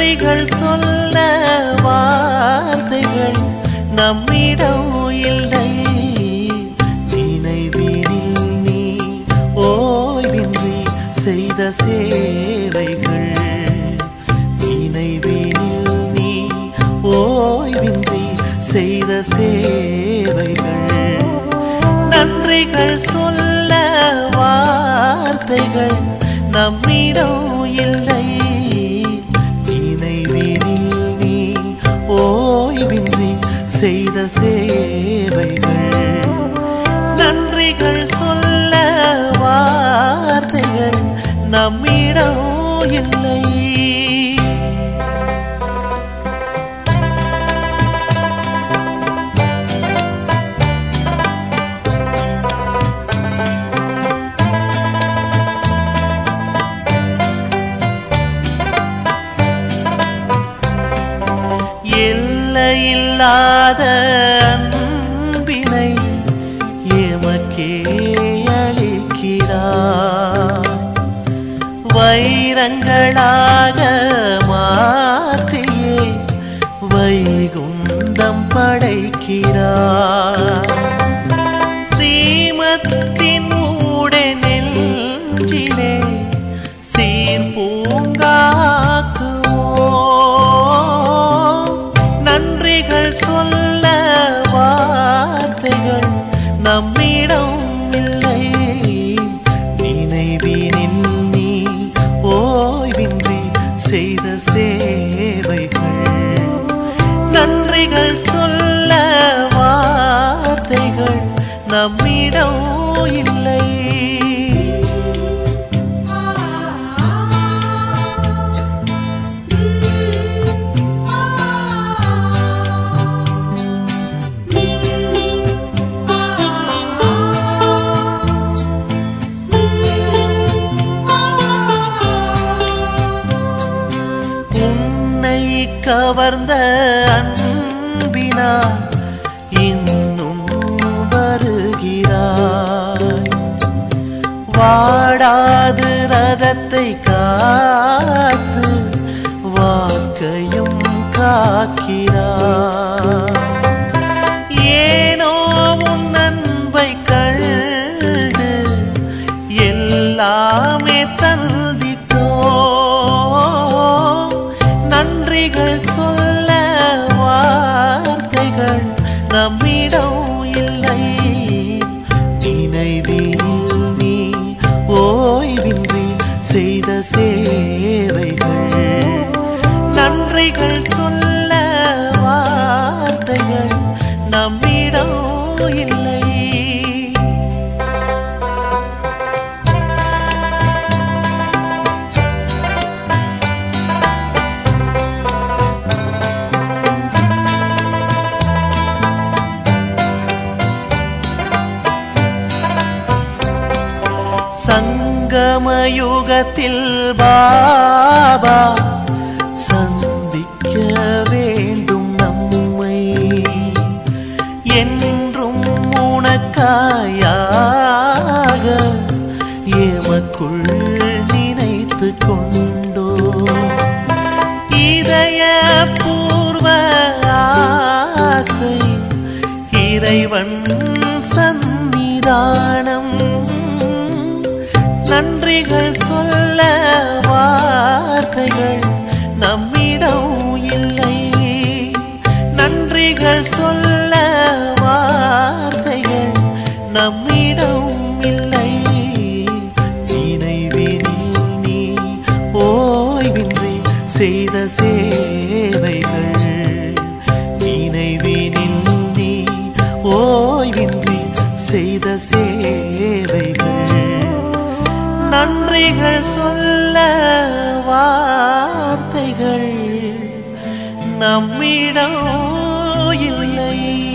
நன்றிகள் சொல்ல வார்த்தைகள் நம்மிடம் இல்லை நினைவினில் நீ ஓய்வின்றி செய்த சேவைகள் நினைவினில் நீ ஓய்வின்றி செய்த சேவைகள் நன்றிகள் சொல்ல வார்த்தைகள் நம்மிடம் இல்லை நினைவினில் நீ ஓய்வின்றி செய்த சேவைகள் நன்றிகள் சொல்ல வார்த்தைகள் நம்மிடம் இல்லை எல்லையில்லாத அன்பினை எமக்கே அளிக்கிறார் வைரங்களாக மாற்றியே வைகுந்தம் படைக்கிறார் ஸ்ரீமத்தின் ஊடே நெஞ்சிலே சீர் பூங்காக்குவோ நன்றிகள் சொல்ல வார்த்தைகள் நம்மிடம் இல்லை நினைவினில் நீ ஓய்வின்றி செய்த சேவைகள் நன்றிகள் சொல்ல வார்த்தைகள் நம்மிடம் இல்லை உன்னை கவர்ந்த அன்பினால் இன்னும் வருகிறாய் வாடாது ரதத்தை காத்து வாக்கையும் காக்கிறாய் ஏனோ உன் அன்பை கண்டு எல்லாமே தந்திட்டோ நன்றிகள் சொல்ல வார்த்தைகள் நம்மிடம் இல்லை நினைவில் நீ ஓய்வின்றி செய்த சேவைகள் நன்றிகள் சொல்ல வார்த்தைகள் நம்மிடம் இல்லை சங்கமயுகத்தில் பாபா சந்திக்க வேண்டும் நம்மை என்றும் உனக்காயாக எமக்குள் நினைத்து கொண்டோ இதய பூர்வ ஆசை இறைவன் சந்நிதானம் நன்றிகள் சொல்ல வார்த்தைகள் நம்மிடம் இல்லை நன்றிகள் சொல்ல வார்த்தைகள் நம்மிடம் இல்லை நினைவினில் நீ ஓய்வின்றி செய்த சேவைகள் நினைவினில் நீ ஓய்வின்றி செய்த சேவைகள் நன்றிகள் சொல்ல வார்த்தைகள் நம்மிடம் இல்லை